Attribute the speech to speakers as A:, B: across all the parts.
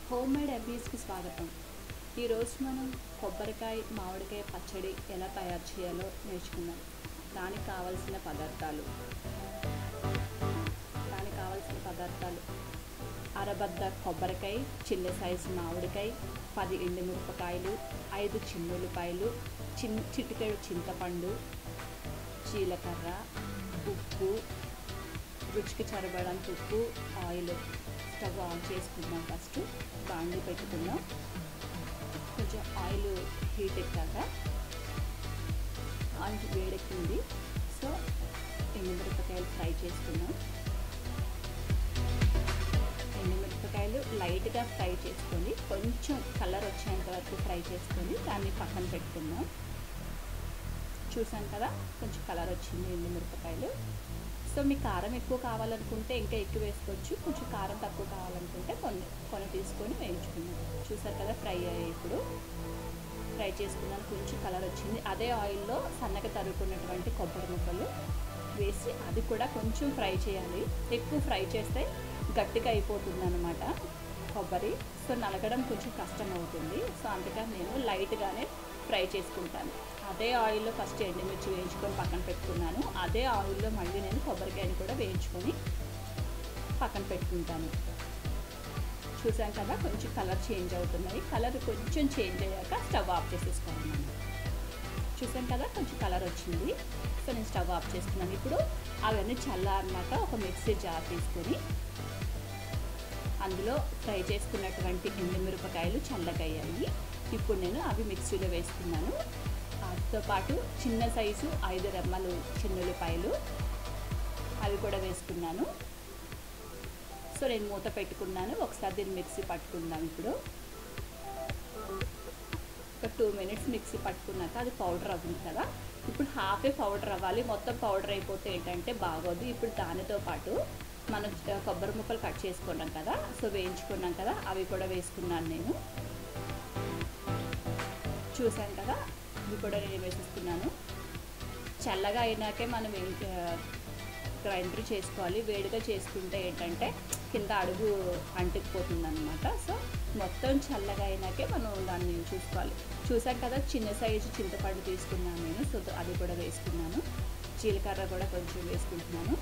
A: home made ఎబీస్కి స్వాగతం ఈరోజు మనం కొబ్బరికాయ మామిడికాయ పచ్చడి ఎలా తయారు చేయాలో నేర్చుకుందాం దానికి కావలసిన పదార్థాలు దానికి కావలసిన పదార్థాలు అరబద్ద కొబ్బరికాయ చిన్న సైజు మామిడికాయ పది ఎండుమిరపకాయలు ఐదు చిన్నులపాయలు చిన్ చిటికెడు చింతపండు జీలకర్ర ఉప్పు రుచికి సరిపడంత ఉప్పు ఆయిల్ స్టవ్ ఆన్ చేసుకుందాం ఫస్ట్ బాండి పెట్టుకుందాం కొంచెం ఆయిల్ హీట్ ఎక్కాక ఆయిల్ వేడెక్కింది సో ఎండుమిరపకాయలు ఫ్రై చేసుకుందాం ఎండుమిరపకాయలు లైట్గా ఫ్రై చేసుకొని కొంచెం కలర్ వచ్చేంత వరకు ఫ్రై చేసుకొని దాన్ని పక్కన పెట్టుకుందాం చూసాం కదా కొంచెం కలర్ వచ్చింది ఎండుమిరపకాయలు సో మీ కారం ఎక్కువ కావాలనుకుంటే ఇంకా ఎక్కువ వేసుకోవచ్చు కొంచెం కారం తక్కువ కావాలనుకుంటే కొన్ని కొన్ని తీసుకొని వేయించుకుందాం చూసారు కదా ఫ్రై అయ్యాయి ఇప్పుడు ఫ్రై చేసుకున్నాను కొంచెం కలర్ వచ్చింది అదే ఆయిల్లో సన్నగా తరుగుకున్నటువంటి కొబ్బరి ముక్కలు వేసి అది కూడా కొంచెం ఫ్రై చేయాలి ఎక్కువ ఫ్రై చేస్తే గట్టిగా అయిపోతుంది అనమాట కొబ్బరి సో నలగడం కొంచెం కష్టం అవుతుంది సో అందుకని నేను లైట్గానే ఫ్రై చేసుకుంటాను అదే ఆయిల్లో ఫస్ట్ ఎండుమిర్చి వేయించుకొని పక్కన పెట్టుకున్నాను అదే ఆయిల్లో మళ్ళీ నేను కొబ్బరికాయని కూడా వేయించుకొని పక్కన పెట్టుకుంటాను చూసాం కదా కొంచెం కలర్ చేంజ్ అవుతున్నాయి కలర్ కొంచెం చేంజ్ అయ్యాక స్టవ్ ఆఫ్ చేసేసుకోవాలి మనం చూసాం కదా కొంచెం కలర్ వచ్చింది సో నేను స్టవ్ ఆఫ్ చేసుకున్నాను ఇప్పుడు అవన్నీ చల్లారన్నాక ఒక మిక్సీ జార్ తీసుకొని అందులో ఫ్రై చేసుకున్నటువంటి ఎండుమిరపకాయలు చల్లగయ్యాయి ఇప్పుడు నేను అవి మిక్సీలో వేసుకున్నాను వాటితో పాటు చిన్న సైజు ఐదు రెమ్మలు చిన్నులపాయలు అవి కూడా వేసుకున్నాను సో నేను మూత పెట్టుకున్నాను ఒకసారి దీన్ని మిక్సీ పట్టుకుందాం ఇప్పుడు ఒక టూ మినిట్స్ మిక్సీ పట్టుకున్నాక అది పౌడర్ అవుతుంది కదా ఇప్పుడు హాఫే పౌడర్ అవ్వాలి మొత్తం పౌడర్ అయిపోతే ఏంటంటే బాగోదు ఇప్పుడు దానితో పాటు మనం కొబ్బరి ముక్కలు కట్ చేసుకున్నాం కదా సో వేయించుకున్నాం కదా అవి కూడా వేసుకున్నాను నేను చూసాను కదా ఇవి కూడా నేను వేసేసుకున్నాను చల్లగా అయినాకే మనం గ్రైండర్ చేసుకోవాలి వేడిగా చేసుకుంటే ఏంటంటే కింద అడుగు అంటుకుపోతుంది అనమాట సో మొత్తం చల్లగా అయినాకే మనం దాన్ని చూసుకోవాలి చూసాం కదా చిన్న సైజు చింతపండు తీసుకున్నాను నేను సో అది కూడా వేసుకున్నాను జీలకర్ర కూడా కొంచెం వేసుకుంటున్నాను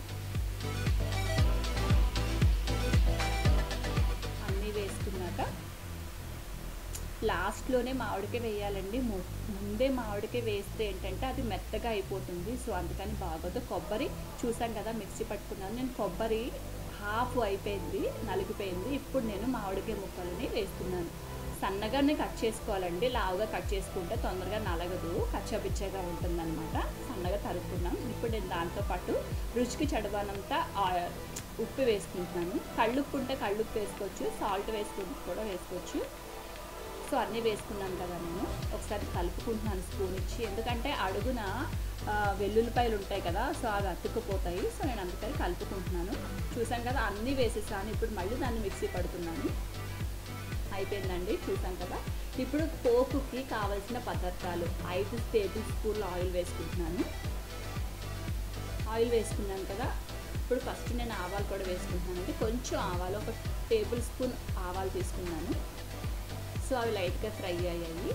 A: అన్నీ వేసుకున్నాక లాస్ట్లోనే మామిడికాయ వేయాలండి ముందే మామిడికాయ వేస్తే ఏంటంటే అది మెత్తగా అయిపోతుంది సో అందుకని బాగోదు కొబ్బరి చూసాం కదా మిక్సీ పట్టుకున్నాను నేను కొబ్బరి హాఫ్ అయిపోయింది నలిగిపోయింది ఇప్పుడు నేను మామిడికాయ ముక్కల్ని వేస్తున్నాను సన్నగానే కట్ చేసుకోవాలండి లావుగా కట్ చేసుకుంటే తొందరగా నలగదు కచ్చపిచ్చగా ఉంటుందన్నమాట సన్నగా తరుక్కున్నాం ఇప్పుడు నేను దాంతోపాటు రుచికి చడవనంతా ఉప్పు వేసుకుంటున్నాను కళ్ళుప్పు ఉంటే కళ్ళుప్పు వేసుకోవచ్చు సాల్ట్ వేసుకుంటూ కూడా వేసుకోవచ్చు సో అన్నీ వేసుకున్నాను కదా నేను ఒకసారి కలుపుకుంటున్నాను స్పూన్ ఇచ్చి ఎందుకంటే అడుగున వెల్లుల్లిపాయలు ఉంటాయి కదా సో అవి అతుక్కుపోతాయి సో నేను అందుకని కలుపుకుంటున్నాను చూసాను కదా అన్నీ వేసేసాను ఇప్పుడు మళ్ళీ దాన్ని మిక్సీ పడుతున్నాను అయిపోయిందండి చూసాం కదా ఇప్పుడు పోపుకి కావలసిన పదార్థాలు ఐదు టేబుల్ స్పూన్లు ఆయిల్ వేసుకుంటున్నాను ఆయిల్ వేసుకున్నాను కదా ఇప్పుడు ఫస్ట్ నేను ఆవాలు కూడా వేసుకుంటున్నానండి కొంచెం ఆవాలు ఒక టేబుల్ స్పూన్ ఆవాలు తీసుకున్నాను సో అవి లైట్గా ఫ్రై అయ్యాయి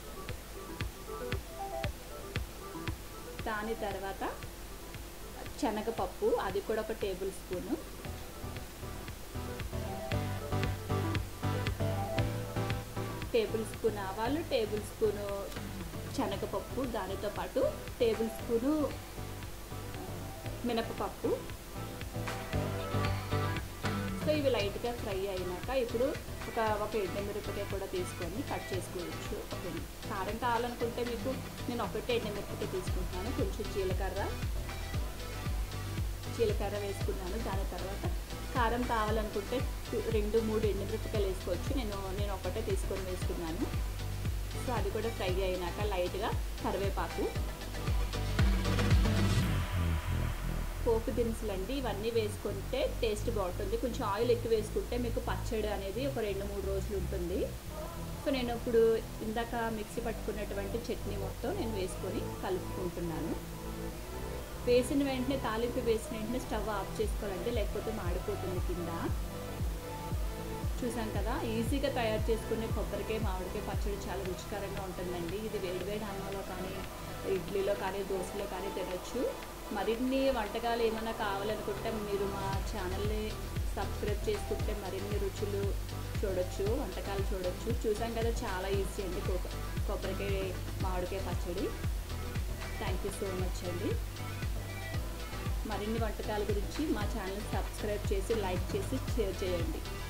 A: దాని తర్వాత శనగపప్పు అది కూడా ఒక టేబుల్ స్పూను టేబుల్ స్పూన్ ఆవాలు టేబుల్ స్పూను శనగపప్పు దానితో పాటు టేబుల్ స్పూను మినపపప్పు సో ఇవి లైట్గా ఫ్రై అయినాక ఇప్పుడు ఒక ఒక ఎండుమిరపకాయ కూడా తీసుకొని కట్ చేసుకోవచ్చు ఓకే కారం కావాలనుకుంటే మీకు నేను ఒకటే ఎండుమిరపకాయ తీసుకుంటున్నాను కొంచెం జీలకర్ర జీలకర్ర వేసుకున్నాను దాని తర్వాత కారం కావాలనుకుంటే రెండు మూడు ఎండుమిరపకాయలు వేసుకోవచ్చు నేను నేను ఒకటే తీసుకొని వేసుకున్నాను సో అది కూడా ఫ్రై అయినాక లైట్గా కరివేపాకు పోపు దినుసులు అండి ఇవన్నీ వేసుకుంటే టేస్ట్ బాగుంటుంది కొంచెం ఆయిల్ ఎక్కువ వేసుకుంటే మీకు పచ్చడి అనేది ఒక రెండు మూడు రోజులు ఉంటుంది సో నేను ఇప్పుడు ఇందాక మిక్సీ పట్టుకున్నటువంటి చట్నీ మొత్తం నేను వేసుకొని కలుపుకుంటున్నాను వేసిన వెంటనే తాలింపు వేసిన వెంటనే స్టవ్ ఆఫ్ చేసుకోవాలండి లేకపోతే మాడిపోతుంది కింద చూసాం కదా ఈజీగా తయారు చేసుకునే కొబ్బరికాయ మామిడికాయ పచ్చడి చాలా రుచికరంగా ఉంటుందండి ఇది వేడివేడి అన్నంలో కానీ ఇడ్లీలో కానీ దోశలో కానీ తినొచ్చు మరిన్ని వంటకాలు ఏమైనా కావాలనుకుంటే మీరు మా ఛానల్ని సబ్స్క్రైబ్ చేసుకుంటే మరిన్ని రుచులు చూడొచ్చు వంటకాలు చూడొచ్చు చూసాం కదా చాలా ఈజీ అండి కొబ్బ- కొబ్బరికాయ మామిడికాయ పచ్చడి థ్యాంక్ యూ సో మచ్ అండి మరిన్ని వంటకాల గురించి మా ఛానల్ సబ్స్క్రైబ్ చేసి లైక్ చేసి షేర్ చేయండి